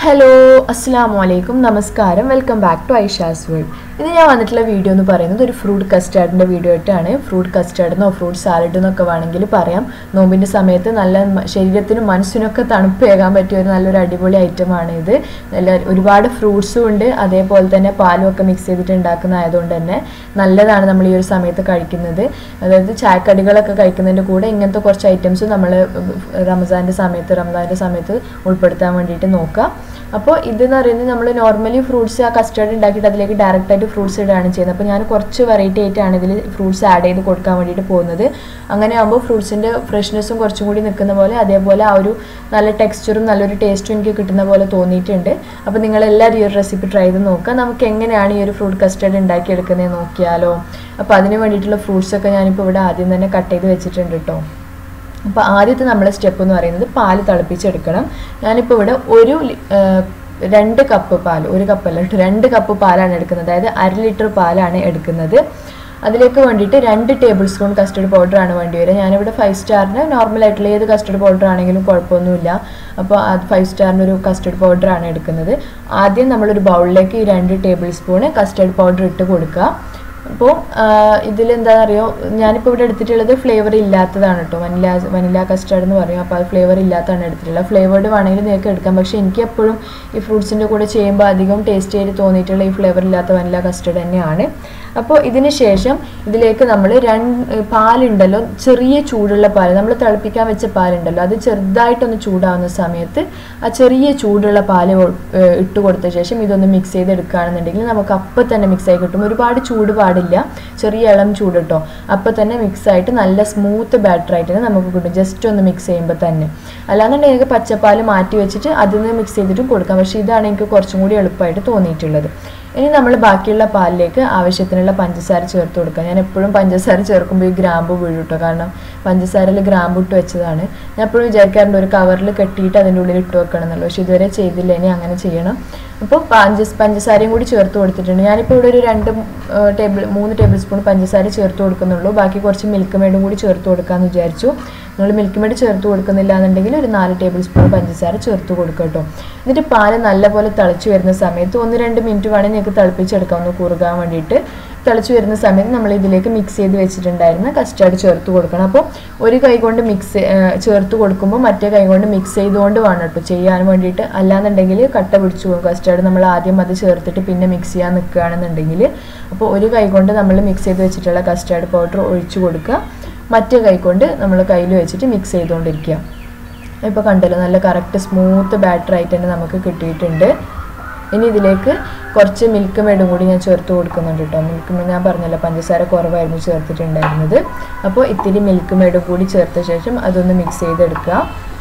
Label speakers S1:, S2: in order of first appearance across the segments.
S1: hello അസ്സാം വലൈക്കും നമസ്കാരം welcome back to Aisha's world ഇത് ഞാൻ വന്നിട്ടുള്ള വീഡിയോ എന്ന് പറയുന്നത് ഒരു ഫ്രൂട്ട് കസ്റ്റാർഡിൻ്റെ വീഡിയോ ആയിട്ടാണ് ഫ്രൂട്ട് കസ്റ്റാർഡ് എന്നോ ഫ്രൂട്ട് സാലഡ് എന്നൊക്കെ വേണമെങ്കിൽ പറയാം നോമ്പിൻ്റെ സമയത്ത് നല്ല മ- ശരീരത്തിനും മനസ്സിനൊക്കെ തണുപ്പേകാൻ പറ്റിയ ഒരു നല്ലൊരു അടിപൊളി ഐറ്റമാണ് ഇത് നല്ല ഒരുപാട് ഫ്രൂട്ട്സും ഉണ്ട് അതേപോലെ തന്നെ പാലും ഒക്കെ മിക്സ് ചെയ്തിട്ട് ഉണ്ടാക്കുന്ന ആയതുകൊണ്ട് തന്നെ നല്ലതാണ് നമ്മൾ ഈ ഒരു സമയത്ത് കഴിക്കുന്നത് അതായത് ചായക്കടികളൊക്കെ കഴിക്കുന്നതിൻ്റെ കൂടെ ഇങ്ങനത്തെ കുറച്ച് ഐറ്റംസ് നമ്മൾ റംസാൻ്റെ സമയത്ത് റംസാൻ്റെ സമയത്ത് ഉൾപ്പെടുത്താൻ വേണ്ടിയിട്ട് നോക്കുക അപ്പോൾ ഇതെന്ന് പറയുന്നത് നമ്മൾ നോർമലി ഫ്രൂട്ട്സ് ആ കസ്റ്റർഡ് ഉണ്ടാക്കിയിട്ട് അതിലേക്ക് ഡയറക്റ്റ് ആയിട്ട് ഫ്രൂട്ട്സ് ഇടുകയാണ് ചെയ്യുന്നത് അപ്പോൾ ഞാൻ കുറച്ച് വെറൈറ്റി ആയിട്ടാണ് ഇതിൽ ഫ്രൂട്ട്സ് ആഡ് ചെയ്ത് കൊടുക്കാൻ വേണ്ടിയിട്ട് പോകുന്നത് അങ്ങനെ ആകുമ്പോൾ ഫ്രൂട്ട്സിൻ്റെ ഫ്രഷ്നെസ്സും കുറച്ചും കൂടി നിൽക്കുന്ന പോലെ അതേപോലെ ആ ഒരു നല്ല ടെക്സ്ചറും നല്ലൊരു ടേസ്റ്റും എനിക്ക് കിട്ടുന്ന പോലെ തോന്നിയിട്ടുണ്ട് അപ്പോൾ നിങ്ങളെല്ലാവരും ഈ ഒരു റെസിപ്പി ട്രൈ ചെയ്ത് നോക്കുക നമുക്ക് എങ്ങനെയാണ് ഈ ഒരു ഫ്രൂട്ട് കസ്റ്റർഡ് ഉണ്ടാക്കിയെടുക്കുന്നത് നോക്കിയാലോ അപ്പോൾ അതിന് വേണ്ടിയിട്ടുള്ള ഫ്രൂട്ട്സ് ഒക്കെ ഞാനിപ്പോൾ ഇവിടെ ആദ്യം തന്നെ കട്ട് ചെയ്ത് വെച്ചിട്ടുണ്ട് കേട്ടോ അപ്പോൾ ആദ്യത്തെ നമ്മുടെ സ്റ്റെപ്പ് എന്ന് പറയുന്നത് പാല് തിളപ്പിച്ചെടുക്കണം ഞാനിപ്പോൾ ഇവിടെ ഒരു ലി- ആ, രണ്ട് കപ്പ് പാൽ ഒരു കപ്പല്ല കേട്ടോ രണ്ട് കപ്പ് പാലാണ് എടുക്കുന്നത് അതായത് അര ലിറ്റർ പാലാണ് എടുക്കുന്നത് അതിലേക്ക് വേണ്ടിയിട്ട് രണ്ട് ടേബിൾ സ്പൂൺ കസ്റ്റർഡ് പൗഡർ ആണ് വേണ്ടി വരിക ഞാനിവിടെ ഫൈവ് സ്റ്റാറിന് നോർമൽ ആയിട്ടുള്ള ഏത് കസ്റ്റർഡ് പൗഡർ ആണെങ്കിലും കുഴപ്പമൊന്നുമില്ല അപ്പോൾ അത് ഫൈവ് സ്റ്റാറിന് ഒരു കസ്റ്റർഡ് പൗഡർ ആണ് എടുക്കുന്നത് ആദ്യം നമ്മളൊരു ബൗളിലേക്ക് ഈ രണ്ട് ടേബിൾ സ്പൂണ് കസ്റ്റർഡ് പൗഡർ ഇട്ട് കൊടുക്കുക അപ്പോൾ ഇതിലെന്താ അറിയോ ഞാനിപ്പോൾ ഇവിടെ എടുത്തിട്ടുള്ളത് ഫ്ലേവർ ഇല്ലാത്തതാണ് കേട്ടോ വനില വനില കസ്റ്റാർഡ് എന്ന് പറയും അപ്പോൾ അത് ഫ്ലേവർ ഇല്ലാത്തതാണ് എടുത്തിട്ടുള്ളത് ഫ്ലേവേർഡ് വേണമെങ്കിൽ നിങ്ങൾക്ക് എടുക്കാം പക്ഷേ എനിക്ക് എപ്പോഴും ഈ ഫ്രൂട്ട്സിൻ്റെ കൂടെ ചെയ്യുമ്പോൾ അധികം ടേസ്റ്റ് ചെയ്ത് തോന്നിയിട്ടുള്ള ഈ ഫ്ലേവർ ഇല്ലാത്ത വനില കസ്റ്റാർഡ് തന്നെയാണ് അപ്പോൾ ഇതിന് ശേഷം ഇതിലേക്ക് നമ്മൾ രണ്ട് പാലുണ്ടല്ലോ ചെറിയ ചൂടുള്ള പാൽ നമ്മൾ തിളപ്പിക്കാൻ വെച്ച പാലുണ്ടല്ലോ അത് ചെറുതായിട്ടൊന്ന് ചൂടാവുന്ന സമയത്ത് ആ ചെറിയ ചൂടുള്ള പാല് ഒ- ഏഹ് ഇട്ട് കൊടുത്ത ശേഷം ഇതൊന്ന് മിക്സ് ചെയ്തെടുക്കുകയാണെന്നുണ്ടെങ്കിൽ നമുക്ക് അപ്പം തന്നെ മിക്സ് ആയി കിട്ടും ഒരുപാട് ചൂട് പാടില്ല ചെറിയ ഇളം ചൂട് കേട്ടോ അപ്പം തന്നെ മിക്സ് ആയിട്ട് നല്ല സ്മൂത്ത് ബാറ്റർ ആയിട്ട് തന്നെ നമുക്ക് കിട്ടും ജസ്റ്റ് ഒന്ന് മിക്സ് ചെയ്യുമ്പോൾ തന്നെ അല്ലാന്നുണ്ടെങ്കിൽ നിങ്ങൾക്ക് പച്ചപ്പാൽ മാറ്റി വെച്ചിട്ട് അതിൽ നിന്ന് മിക്സ് ചെയ്തിട്ടും കൊടുക്കാം പക്ഷേ ഇതാണ് എനിക്ക് കുറച്ചും കൂടി എളുപ്പമായിട്ട് തോന്നിയിട്ടുള്ളത് ഇനി നമ്മൾ ബാക്കിയുള്ള പാലിലേക്ക് ആവശ്യത്തിനുള്ള പഞ്ചസാര ചേർത്ത് കൊടുക്കുക ഞാൻ എപ്പോഴും പഞ്ചസാര ചേർക്കുമ്പോൾ ഈ ഗ്രാമ്പ് വീഴും കേട്ടോ കാരണം പഞ്ചസാരയിൽ ഗ്രാമ്പ് ഇട്ട് വെച്ചതാണ് ഞാൻ എപ്പോഴും വിചാരിക്കാറുണ്ട് ഒരു കവറിൽ കെട്ടിയിട്ട് അതിൻ്റെ ഉള്ളിൽ ഇട്ട് വെക്കണം എന്നുള്ളത് പക്ഷേ ഇതുവരെ ചെയ്തില്ല ഇനി അങ്ങനെ ചെയ്യണം അപ്പോൾ പഞ്ച പഞ്ചസാരയും കൂടി ചേർത്ത് കൊടുത്തിട്ടുണ്ട് ഞാനിപ്പോൾ ഇവിടെ ഒരു രണ്ട് ടേബിൾ മൂന്ന് ടേബിൾ സ്പൂൺ പഞ്ചസാര ചേർത്ത് കൊടുക്കുന്നുള്ളൂ ബാക്കി കുറച്ച് മിൽക്ക് മേഡും കൂടി ചേർത്ത് കൊടുക്കാമെന്ന് വിചാരിച്ചു നിങ്ങൾ മിൽക്ക് മേഡ് ചേർത്ത് കൊടുക്കുന്നില്ല എന്നുണ്ടെങ്കിൽ ഒരു നാല് ടേബിൾ സ്പൂൺ പഞ്ചസാര ചേർത്ത് കൊടുക്കുക കേട്ടോ എന്നിട്ട് പാല് നല്ലപോലെ തിളച്ച് വരുന്ന സമയത്ത് ഒന്ന് രണ്ട് മിനിറ്റ് വേണമെങ്കിൽ നിങ്ങൾക്ക് തിളപ്പിച്ചെടുക്കാം ഒന്ന് കുറുകാൻ വേണ്ടിയിട്ട് തിളച്ച് വരുന്ന സമയത്ത് നമ്മൾ ഇതിലേക്ക് മിക്സ് ചെയ്ത് വെച്ചിട്ടുണ്ടായിരുന്ന കസ്റ്റാർഡ് ചേർത്ത് കൊടുക്കണം അപ്പോൾ ഒരു കൈ കൊണ്ട് മിക്സ് ചേർത്ത് കൊടുക്കുമ്പോൾ മറ്റേ കൈ കൊണ്ട് മിക്സ് ചെയ്തുകൊണ്ട് വേണം കേട്ടോ ചെയ്യാൻ വേണ്ടിയിട്ട് അല്ലാന്നുണ്ടെങ്കിൽ കട്ട പിടിച്ചു പോകും കസ്റ്റാർഡ് നമ്മൾ ആദ്യം അത് ചേർത്തിട്ട് പിന്നെ മിക്സ് ചെയ്യാൻ നിൽക്കുകയാണെന്നുണ്ടെങ്കിൽ അപ്പോൾ ഒരു കൈ കൊണ്ട് നമ്മൾ മിക്സ് ചെയ്ത് വെച്ചിട്ടുള്ള കസ്റ്റാർഡ് പൗഡർ ഒഴിച്ചു കൊടുക്കുക മറ്റേ കൈ കൊണ്ട് നമ്മൾ കയ്യിൽ വെച്ചിട്ട് മിക്സ് ചെയ്തുകൊണ്ടിരിക്കുക ഇപ്പോൾ കണ്ടല്ലോ നല്ല കറക്റ്റ് സ്മൂത്ത് ബാറ്റർ ആയിട്ട് തന്നെ നമുക്ക് കിട്ടിയിട്ടുണ്ട് ഇനി ഇതിലേക്ക് കുറച്ച് മിൽക്ക് മേഡും കൂടി ഞാൻ ചേർത്ത് കൊടുക്കുന്നുണ്ട് കേട്ടോ മിൽക്ക് മേഡ് ഞാൻ പറഞ്ഞല്ലോ പഞ്ചസാര കുറവായിരുന്നു ചേർത്തിട്ടുണ്ടായിരുന്നത് അപ്പോൾ ഇത്തിരി മിൽക്ക് മേഡും കൂടി ചേർത്ത ശേഷം അതൊന്ന് മിക്സ് ചെയ്തെടുക്കുക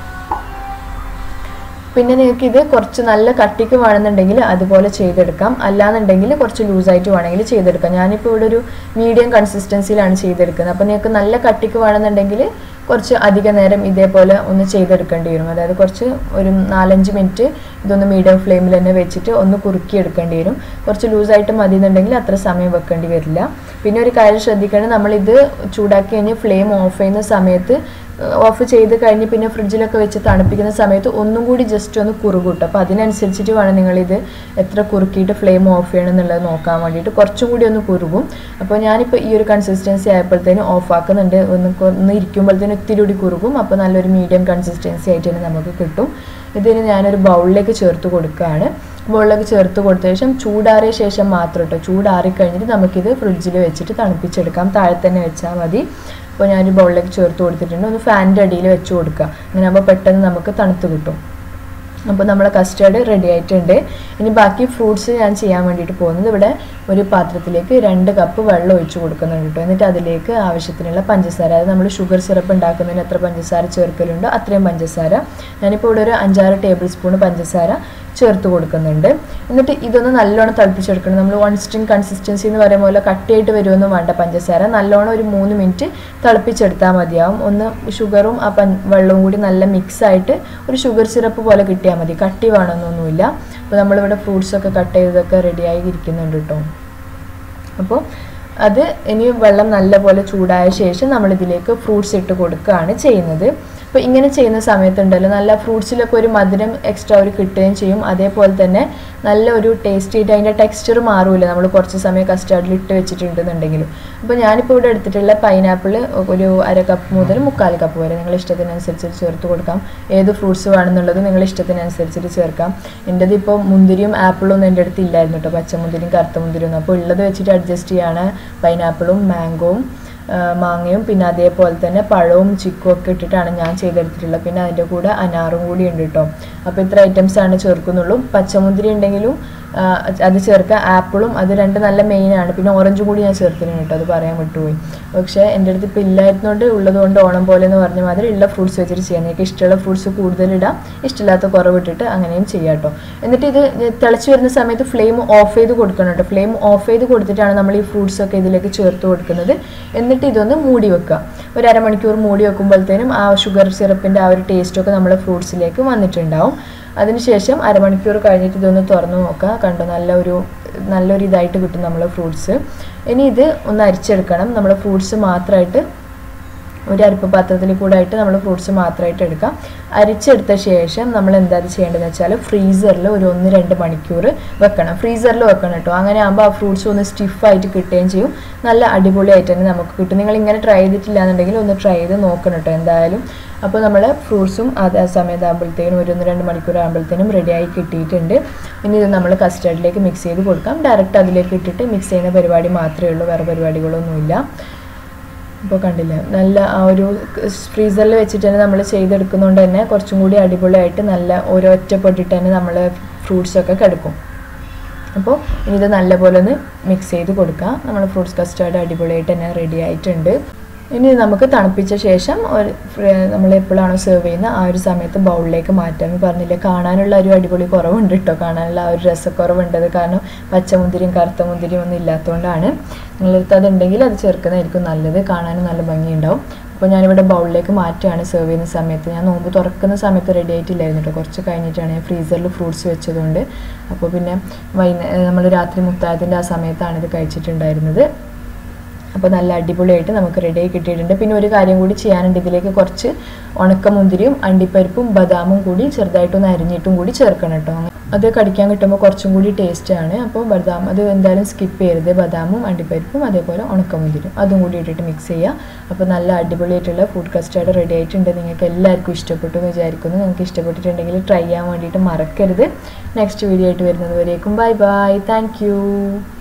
S1: പിന്നെ നിങ്ങൾക്ക് ഇത് കുറച്ച് നല്ല കട്ടിക്ക് വേണമെന്നുണ്ടെങ്കിൽ അതുപോലെ ചെയ്തെടുക്കാം അല്ലാന്നുണ്ടെങ്കിൽ കുറച്ച് ലൂസായിട്ട് വേണമെങ്കിൽ ചെയ്തെടുക്കാം ഞാനിപ്പോൾ ഇവിടെ ഒരു മീഡിയം കൺസിസ്റ്റൻസിയിലാണ് ചെയ്തെടുക്കുന്നത് അപ്പോൾ നിങ്ങൾക്ക് നല്ല കട്ടിക്ക് വേണമെന്നുണ്ടെങ്കിൽ കുറച്ച് അധിക നേരം ഇതേപോലെ ഒന്ന് ചെയ്തെടുക്കേണ്ടി വരും അതായത് കുറച്ച് ഒരു നാലഞ്ച് മിനിറ്റ് ഇതൊന്ന് മീഡിയം ഫ്ലെയിമിൽ തന്നെ വെച്ചിട്ട് ഒന്ന് കുറുക്കി എടുക്കേണ്ടി വരും കുറച്ച് ലൂസായിട്ട് മതി എന്നുണ്ടെങ്കിൽ അത്ര സമയം വെക്കേണ്ടി വരില്ല പിന്നെ ഒരു കാര്യം ശ്രദ്ധിക്കണം നമ്മളിത് ചൂടാക്കി കഴിഞ്ഞ് ഫ്ലെയിം ഓഫ് ചെയ്യുന്ന സമയത്ത് ഓഫ് ചെയ്ത് കഴിഞ്ഞ് പിന്നെ ഫ്രിഡ്ജിലൊക്കെ വെച്ച് തണുപ്പിക്കുന്ന സമയത്ത് ഒന്നും കൂടി ജസ്റ്റ് ഒന്ന് കുറുകൂട്ടും അപ്പോൾ അതിനനുസരിച്ചിട്ട് വേണം നിങ്ങളിത് എത്ര കുറുക്കിയിട്ട് ഫ്ലെയിം ഓഫ് ചെയ്യണം എന്നുള്ളത് നോക്കാൻ വേണ്ടിയിട്ട് കുറച്ചും കൂടി ഒന്ന് കുറുകും അപ്പോൾ ഞാനിപ്പോൾ ഈ ഒരു കൺസിസ്റ്റൻസി ആയപ്പോഴത്തേനും ഓഫ് ആക്കുന്നുണ്ട് ഒന്ന് കൊ- ഒന്ന് ഇരിക്കുമ്പോഴത്തേനും ഇത്തിരി കൂടി കുറുകും അപ്പോൾ നല്ലൊരു മീഡിയം കൺസിസ്റ്റൻസി ആയിട്ട് തന്നെ നമുക്ക് കിട്ടും ഇതിന് ഞാനൊരു ബൗളിലേക്ക് ചേർത്ത് കൊടുക്കുകയാണ് ബൗളിലേക്ക് ചേർത്ത് കൊടുത്ത ശേഷം ചൂടാറിയ ശേഷം മാത്രം കേട്ടോ ചൂടാറി കഴിഞ്ഞിട്ട് നമുക്കിത് ഫ്രിഡ്ജിൽ വെച്ചിട്ട് തണുപ്പിച്ചെടുക്കാം താഴെ തന്നെ വെച്ചാൽ മതി അപ്പോൾ ഞാനൊരു ബൗളിലേക്ക് ചേർത്ത് കൊടുത്തിട്ടുണ്ട് ഒന്ന് ഫാനിൻ്റെ അടിയിൽ വെച്ച് കൊടുക്കുക അങ്ങനെ ആകുമ്പോൾ പെട്ടെന്ന് നമുക്ക് തണുത്ത് കിട്ടും അപ്പോൾ നമ്മളെ കസ്റ്റേർഡ് റെഡി ആയിട്ടുണ്ട് ഇനി ബാക്കി ഫ്രൂട്ട്സ് ഞാൻ ചെയ്യാൻ വേണ്ടിയിട്ട് പോകുന്നത് ഇവിടെ ഒരു പാത്രത്തിലേക്ക് രണ്ട് കപ്പ് വെള്ളം ഒഴിച്ച് കൊടുക്കുന്നുണ്ട് കേട്ടോ എന്നിട്ട് അതിലേക്ക് ആവശ്യത്തിനുള്ള പഞ്ചസാര അതായത് നമ്മൾ ഷുഗർ സിറപ്പ് ഉണ്ടാക്കുന്നതിന് എത്ര പഞ്ചസാര ചേർക്കലുണ്ടോ അത്രയും പഞ്ചസാര ഞാനിപ്പോൾ ഇവിടെ ഒരു അഞ്ചാറ് ടേബിൾ സ്പൂൺ പഞ്ചസാര ചേർത്ത് കൊടുക്കുന്നുണ്ട് എന്നിട്ട് ഇതൊന്ന് നല്ലോണം തിളപ്പിച്ചെടുക്കണം നമ്മൾ വൺ സ്ട്രിങ് കൺസിസ്റ്റൻസി എന്ന് പറയുന്ന പോലെ കട്ടിയായിട്ട് വരുമൊന്നും വേണ്ട പഞ്ചസാര നല്ലോണം ഒരു മൂന്ന് മിനിറ്റ് തിളപ്പിച്ചെടുത്താൽ മതിയാവും ഒന്ന് ഷുഗറും ആ പൻ വെള്ളവും കൂടി നല്ല മിക്സ് ആയിട്ട് ഒരു ഷുഗർ സിറപ്പ് പോലെ കിട്ടിയാൽ മതി കട്ടി വേണമെന്നൊന്നുമില്ല അപ്പോൾ നമ്മളിവിടെ ഫ്രൂട്ട്സ് ഒക്കെ കട്ട് ചെയ്തതൊക്കെ റെഡിയായി ഇരിക്കുന്നുണ്ട് കേട്ടോ അപ്പോൾ അത് ഇനി വെള്ളം നല്ലപോലെ ചൂടായ ശേഷം നമ്മളിതിലേക്ക് ഫ്രൂട്ട്സ് ഇട്ട് കൊടുക്കുകയാണ് ചെയ്യുന്നത് അപ്പോൾ ഇങ്ങനെ ചെയ്യുന്ന സമയത്തുണ്ടല്ലോ നല്ല ഫ്രൂട്ട്സിലൊക്കെ ഒരു മധുരം എക്സ്ട്രാ ഒരു കിട്ടുകയും ചെയ്യും അതേപോലെ തന്നെ നല്ല ഒരു ടേസ്റ്റ് ആയിട്ട് അതിൻ്റെ ടെക്സ്ചർ മാറൂല നമ്മൾ കുറച്ച് സമയം കസ്റ്റാർഡിൽ ഇട്ട് വെച്ചിട്ടുണ്ടെന്നുണ്ടെങ്കിലും അപ്പോൾ ഞാനിപ്പോൾ ഇവിടെ എടുത്തിട്ടുള്ള പൈനാപ്പിൾ ഒരു അര കപ്പ് മുതൽ മുക്കാൽ കപ്പ് വരെ നിങ്ങൾ ഇഷ്ടത്തിനനുസരിച്ച് ചേർത്ത് കൊടുക്കാം ഏത് ഫ്രൂട്ട്സ് വേണമെന്നുള്ളത് നിങ്ങൾ ഇഷ്ടത്തിനനുസരിച്ചിട്ട് ചേർക്കാം എൻ്റെത് ഇപ്പോൾ മുന്തിരിയും ആപ്പിളും ഒന്നും എൻ്റെ അടുത്ത് ഇല്ലായിരുന്നു കേട്ടോ പച്ചമുന്തിരിയും കറുത്ത മുന്തിരിയും അപ്പോൾ ഉള്ളത് വെച്ചിട്ട് അഡ്ജസ്റ്റ് ചെയ്യാണ് പൈനാപ്പിളും മാംഗോവും ആ, മാങ്ങയും പിന്നെ അതേപോലെ തന്നെ പഴവും ചിക്കും ഒക്കെ ഇട്ടിട്ടാണ് ഞാൻ ചെയ്തെടുത്തിട്ടുള്ളത് പിന്നെ അതിൻ്റെ കൂടെ അനാറും കൂടി ഉണ്ട് കേട്ടോ അപ്പോൾ ഇത്ര ഐറ്റംസ് ആണ് ചേർക്കുന്നുള്ളൂ പച്ചമുന്തിരി ഉണ്ടെങ്കിലും ആ, അത് ചേർക്കുക ആപ്പിളും അത് രണ്ട് നല്ല മെയിൻ ആണ് പിന്നെ ഓറഞ്ചും കൂടി ഞാൻ ചേർത്തിരുന്നു കേട്ടോ അത് പറയാൻ വിട്ടുപോയി പക്ഷേ എൻ്റെ അടുത്ത് ഇപ്പോൾ ഇല്ലായിരുന്നോണ്ട് ഉള്ളതുകൊണ്ട് ഓണം പോലെ എന്ന് പറഞ്ഞ മാതിരി ഉള്ള ഫ്രൂട്ട്സ് വെച്ചിട്ട് ചെയ്യാം നിങ്ങൾക്ക് ഇഷ്ടമുള്ള ഫ്രൂട്ട്സ് കൂടുതലിടാം ഇഷ്ടമില്ലാത്ത കുറവിട്ടിട്ട് അങ്ങനെയും ചെയ്യാം കേട്ടോ എന്നിട്ട് ഇത് തിളച്ച് വരുന്ന സമയത്ത് ഫ്ലെയിം ഓഫ് ചെയ്ത് കൊടുക്കണം കേട്ടോ ഫ്ലെയിം ഓഫ് ചെയ്ത് കൊടുത്തിട്ടാണ് നമ്മൾ ഈ ഫ്രൂട്ട്സ് ഒക്കെ ഇതിലേക്ക് ചേർത്ത് കൊടുക്കുന്നത് എന്നിട്ട് ഇതൊന്ന് മൂടി വെക്കുക ഒരു അരമണിക്കൂർ മൂടി വെക്കുമ്പോഴത്തേനും ആ ഷുഗർ സിറപ്പിൻ്റെ ആ ഒരു ടേസ്റ്റൊക്കെ നമ്മുടെ ഫ്രൂട്ട്സിലേക്ക് വന്നിട്ടുണ്ടാവും അതിനുശേഷം അരമണിക്കൂർ കഴിഞ്ഞിട്ട് ഇതൊന്ന് തുറന്നു നോക്കുക കണ്ടോ നല്ല ഒരു നല്ലൊരു ഇതായിട്ട് കിട്ടും നമ്മളെ ഫ്രൂട്ട്സ് ഇനി ഇത് ഒന്ന് അരിച്ചെടുക്കണം നമ്മുടെ ഫ്രൂട്ട്സ് മാത്രമായിട്ട് ഒരു അരിപ്പ് പാത്രത്തിൽ കൂടെ ആയിട്ട് നമ്മൾ ഫ്രൂട്ട്സ് മാത്രമായിട്ട് എടുക്കാം അരിച്ചെടുത്ത ശേഷം നമ്മൾ എന്താ ചെയ്യേണ്ടതെന്ന് വെച്ചാൽ ഫ്രീസറിൽ ഒരു ഒന്ന് രണ്ട് മണിക്കൂർ വെക്കണം ഫ്രീസറിൽ വെക്കണം കേട്ടോ അങ്ങനെ ആകുമ്പോൾ ആ ഫ്രൂട്ട്സ് ഒന്ന് സ്റ്റിഫായിട്ട് കിട്ടുകയും ചെയ്യും നല്ല അടിപൊളിയായിട്ട് തന്നെ നമുക്ക് കിട്ടും നിങ്ങൾ ഇങ്ങനെ ട്രൈ ചെയ്തിട്ടില്ല എന്നുണ്ടെങ്കിൽ ഒന്ന് ട്രൈ ചെയ്ത് നോക്കണം കേട്ടോ എന്തായാലും അപ്പോൾ നമ്മൾ ഫ്രൂട്ട്സും അതേ സമയത്താകുമ്പോഴത്തേനും ഒരു ഒന്ന് രണ്ട് മണിക്കൂർ ആകുമ്പോഴത്തേനും റെഡിയായി കിട്ടിയിട്ടുണ്ട് ഇനി ഇത് നമ്മൾ കസ്റ്റർഡിലേക്ക് മിക്സ് ചെയ്ത് കൊടുക്കാം ഡയറക്റ്റ് അതിലേക്ക് ഇട്ടിട്ട് മിക്സ് ചെയ്യുന്ന പരിപാടി മാത്രമേ ഉള്ളൂ വേറെ പരിപാടികളൊന്നുമില്ല ഇപ്പോൾ കണ്ടില്ലേ നല്ല ആ ഒരു ഫ്രീസറിൽ വെച്ചിട്ട് തന്നെ നമ്മൾ ചെയ്തെടുക്കുന്നതുകൊണ്ട് തന്നെ കുറച്ചും കൂടി അടിപൊളിയായിട്ട് നല്ല ഓരോ ഒറ്റപ്പെട്ടിട്ട് തന്നെ നമ്മൾ ഫ്രൂട്ട്സൊക്കെ കിടക്കും അപ്പോൾ ഇനി ഇത് നല്ലപോലെ ഒന്ന് മിക്സ് ചെയ്ത് കൊടുക്കുക നമ്മൾ ഫ്രൂട്ട്സ് കസ്റ്റാർഡ് അടിപൊളിയായിട്ട് തന്നെ റെഡി ആയിട്ടുണ്ട് ഇനി നമുക്ക് തണുപ്പിച്ച ശേഷം ഒരു നമ്മൾ എപ്പോഴാണോ സെർവ് ചെയ്യുന്ന ആ ഒരു സമയത്ത് ബൗളിലേക്ക് മാറ്റാം പറഞ്ഞില്ലേ കാണാനുള്ള ഒരു അടിപൊളി കുറവുണ്ട് കേട്ടോ കാണാനുള്ള ആ ഒരു രസക്കുറവുണ്ട് അത് കാരണം പച്ചമുന്തിരിയും കറുത്ത മുന്തിരിയും ഒന്നും ഇല്ലാത്തതുകൊണ്ടാണ് നിങ്ങളടുത്ത് അതുണ്ടെങ്കിൽ അത് ചേർക്കുന്നതായിരിക്കും നല്ലത് കാണാനും നല്ല ഭംഗിയുണ്ടാവും അപ്പോൾ ഞാനിവിടെ ബൗളിലേക്ക് മാറ്റുകയാണ് സെർവ് ചെയ്യുന്ന സമയത്ത് ഞാൻ നോമ്പ് തുറക്കുന്ന സമയത്ത് റെഡി ആയിട്ടില്ലായിരുന്നു കേട്ടോ കുറച്ച് കഴിഞ്ഞിട്ടാണ് ഞാൻ ഫ്രീസറിൽ ഫ്രൂട്ട്സ് വെച്ചതുകൊണ്ട് അപ്പോൾ പിന്നെ വൈകുന്നേരം നമ്മൾ രാത്രി മുത്തായത്തിൻ്റെ ആ സമയത്താണ് ഇത് കഴിച്ചിട്ടുണ്ടായിരുന്നത് അപ്പോൾ നല്ല അടിപൊളിയായിട്ട് നമുക്ക് റെഡിയായി കിട്ടിയിട്ടുണ്ട് പിന്നെ ഒരു കാര്യം കൂടി ചെയ്യാനുണ്ട് ഇതിലേക്ക് കുറച്ച് ഉണക്കമുന്തിരിയും അണ്ടിപ്പരിപ്പും ബദാമും കൂടി ചെറുതായിട്ടൊന്ന് അരിഞ്ഞിട്ടും കൂടി ചേർക്കണം കേട്ടോ അത് കടിക്കാൻ കിട്ടുമ്പോൾ കുറച്ചും കൂടി ടേസ്റ്റ് ആണ് അപ്പോൾ ബദാം അത് എന്തായാലും സ്കിപ്പ് ചെയ്യരുത് ബദാമും അണ്ടിപ്പരിപ്പും അതേപോലെ ഉണക്കമുന്തിരിയും അതും കൂടി ഇട്ടിട്ട് മിക്സ് ചെയ്യുക അപ്പോൾ നല്ല അടിപൊളിയായിട്ടുള്ള ഫുഡ് കസ്റ്റാർഡ് റെഡി ആയിട്ടുണ്ട് നിങ്ങൾക്ക് എല്ലാവർക്കും ഇഷ്ടപ്പെട്ടു എന്ന് വിചാരിക്കുന്നു നിങ്ങൾക്ക് ഇഷ്ടപ്പെട്ടിട്ടുണ്ടെങ്കിൽ ട്രൈ ചെയ്യാൻ വേണ്ടിയിട്ട് മറക്കരുത് നെക്സ്റ്റ് വീഡിയോ ആയിട്ട് വരുന്നത് വരേക്കും ബൈ ബൈ താങ്ക്